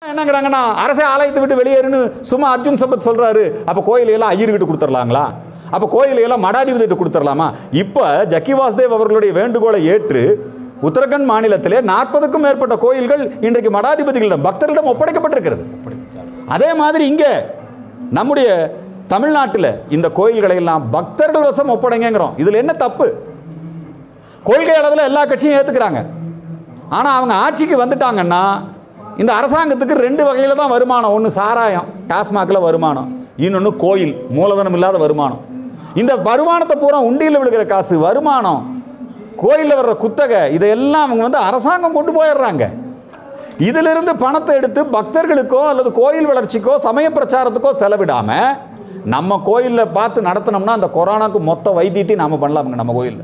என்னங்கிறாங்கன்னா அரசே ஆலயத்தை விட்டு வெளியேறுன்னு சும்மா அர்ஜுன் சம்பத் சொல்றாரு அப்ப கோயிலையெல்லாம் ஐயர்கிட்ட கொடுத்துடலாங்களா அப்ப கோயிலையெல்லாம் மடாதிபதிகிட்ட கொடுத்துடலாமா இப்ப ஜக்கி வாசுதேவ் அவர்களுடைய வேண்டுகோளை ஏற்று உத்தரகண்ட் மாநிலத்திலே நாற்பதுக்கும் மேற்பட்ட கோயில்கள் இன்றைக்கு மடாதிபதிகளிடம் பக்தர்களிடம் ஒப்படைக்கப்பட்டிருக்கிறது அதே மாதிரி இங்க நம்முடைய தமிழ்நாட்டில் இந்த கோயில்களை எல்லாம் பக்தர்கள் வசம் ஒப்படைங்கிறோம் இதுல என்ன தப்பு கொள்கை அளவில் எல்லா கட்சியும் ஏற்றுக்கிறாங்க ஆனால் அவங்க ஆட்சிக்கு வந்துட்டாங்கன்னா இந்த அரசாங்கத்துக்கு ரெண்டு வகையில் தான் வருமானம் ஒன்று சாராயம் டாஸ்மாகில் வருமானம் இன்னொன்று கோயில் மூலதனம் இல்லாத வருமானம் இந்த வருமானத்தை பூரா உண்டியில் விழுகிற காசு வருமானம் கோயிலில் வர்ற குத்தகை இதையெல்லாம் அவங்க வந்து அரசாங்கம் கொண்டு போயிடுறாங்க இதிலிருந்து பணத்தை எடுத்து பக்தர்களுக்கோ அல்லது கோயில் வளர்ச்சிக்கோ சமய பிரச்சாரத்துக்கோ செலவிடாம நம்ம கோயிலில் பார்த்து நடத்தினோம்னா அந்த கொரோனாக்கு மொத்த வைத்தியத்தையும் நாம பண்ணலாமுங்க நம்ம கோயிலில்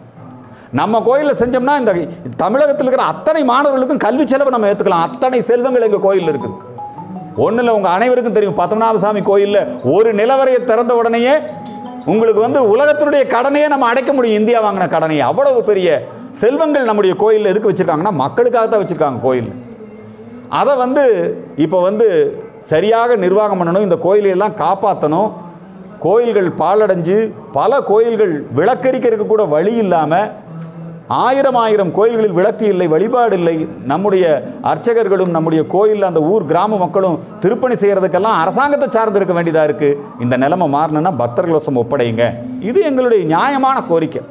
நம்ம கோயிலில் செஞ்சோம்னா இந்த தமிழகத்தில் இருக்கிற அத்தனை மாணவர்களுக்கும் கல்வி செலவு நம்ம ஏற்றுக்கலாம் அத்தனை செல்வங்கள் எங்கள் கோயிலில் இருக்குது ஒன்றும் இல்லை உங்கள் அனைவருக்கும் தெரியும் பத்மநாபசாமி கோயிலில் ஒரு நிலவரையை திறந்த உடனேயே உங்களுக்கு வந்து உலகத்தினுடைய கடனையே நம்ம அடைக்க முடியும் இந்தியா வாங்கின கடனையே அவ்வளவு பெரிய செல்வங்கள் நம்முடைய கோயிலில் எதுக்கு வச்சுருக்காங்கன்னா மக்களுக்காக தான் வச்சுருக்காங்க கோயிலில் அதை வந்து இப்போ வந்து சரியாக நிர்வாகம் பண்ணணும் இந்த கோயிலையெல்லாம் காப்பாற்றணும் கோயில்கள் பாழடைஞ்சு பல கோயில்கள் விளக்கரிக்கிறதுக்கு கூட வழி இல்லாமல் ஆயிரம் ஆயிரம் கோயில்களில் விளக்கு இல்லை வழிபாடு இல்லை நம்முடைய அர்ச்சகர்களும் நம்முடைய கோயில் அந்த ஊர் கிராம மக்களும் திருப்பணி செய்கிறதுக்கெல்லாம் அரசாங்கத்தை சார்ந்து இருக்க வேண்டியதாக இருக்குது இந்த நிலைமை மாறணும்னா பக்தர்கள் வசம் ஒப்படைங்க இது எங்களுடைய நியாயமான கோரிக்கை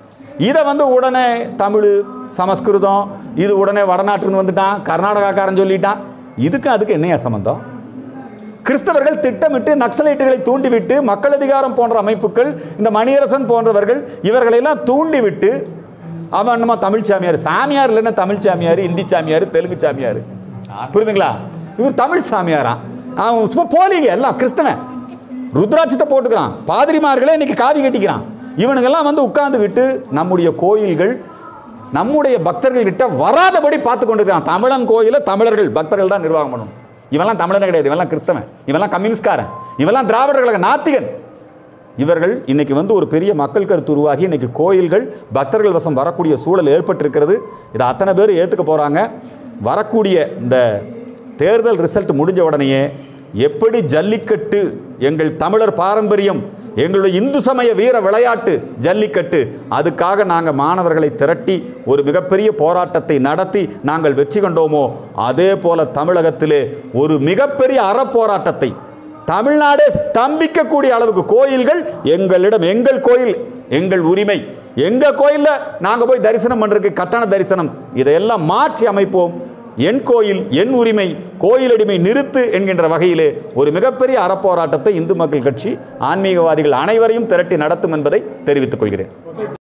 இதை வந்து உடனே தமிழ் சமஸ்கிருதம் இது உடனே வடநாட்டிலிருந்து வந்துட்டான் கர்நாடகாக்காரன் சொல்லிட்டான் இதுக்கு அதுக்கு என்னையா சம்மந்தம் கிறிஸ்தவர்கள் திட்டமிட்டு நக்சலைட்டுகளை தூண்டிவிட்டு மக்கள் அதிகாரம் போன்ற அமைப்புகள் இந்த மணியரசன் போன்றவர்கள் இவர்களையெல்லாம் தூண்டிவிட்டு அவன் நம்ம தமிழ் சாமியார் சாமியார் இல்லைன்னா தமிழ் சாமியார் இந்தி சாமியார் தெலுங்கு சாமியார் புரியுதுங்களா இவர் தமிழ் சாமியாரா அவன் சும்மா போலிங்க எல்லாம் கிறிஸ்தவன் ருத்ராட்சத்தை போட்டுக்கிறான் பாதிரிமார்களே இன்னைக்கு காவி கட்டிக்கிறான் இவனுங்கெல்லாம் வந்து உட்கார்ந்துக்கிட்டு நம்முடைய கோயில்கள் நம்முடைய பக்தர்கள் கிட்ட வராதபடி பார்த்து கொண்டிருக்கான் தமிழன் கோயிலை தமிழர்கள் பக்தர்கள் தான் நிர்வாகம் பண்ணணும் இவெல்லாம் தமிழனே கிடையாது இவெல்லாம் கிறிஸ்தவன் இவெல்லாம் கம்யூனிஸ்ட்காரன் இவெல்லாம் திராவிடர் கழக நாத்திகன் இவர்கள் இன்னைக்கு வந்து ஒரு பெரிய மக்கள் கருத்து உருவாகி இன்னைக்கு கோயில்கள் பக்தர்கள் வசம் வரக்கூடிய சூழல் ஏற்பட்டிருக்கிறது இதை அத்தனை பேர் ஏற்றுக்க போகிறாங்க வரக்கூடிய இந்த தேர்தல் ரிசல்ட் முடிஞ்ச உடனேயே எப்படி ஜல்லிக்கட்டு எங்கள் தமிழர் பாரம்பரியம் எங்களுடைய இந்து சமய வீர விளையாட்டு ஜல்லிக்கட்டு அதுக்காக நாங்கள் மாணவர்களை திரட்டி ஒரு மிகப்பெரிய போராட்டத்தை நடத்தி நாங்கள் வெற்றி கண்டோமோ அதே போல தமிழகத்திலே ஒரு மிகப்பெரிய அறப்போராட்டத்தை தமிழ்நாடே ஸ்தம்பிக்கக்கூடிய அளவுக்கு கோயில்கள் எங்களிடம் எங்கள் கோயில் எங்கள் உரிமை எங்க கோயில்ல நாங்க போய் தரிசனம் பண்றதுக்கு கட்டண தரிசனம் இதையெல்லாம் மாற்றி அமைப்போம் என் கோயில் என் உரிமை கோயிலடிமை நிறுத்து என்கின்ற வகையிலே ஒரு மிகப்பெரிய அறப்போராட்டத்தை இந்து மக்கள் கட்சி ஆன்மீகவாதிகள் அனைவரையும் திரட்டி நடத்தும் என்பதை தெரிவித்துக் கொள்கிறேன்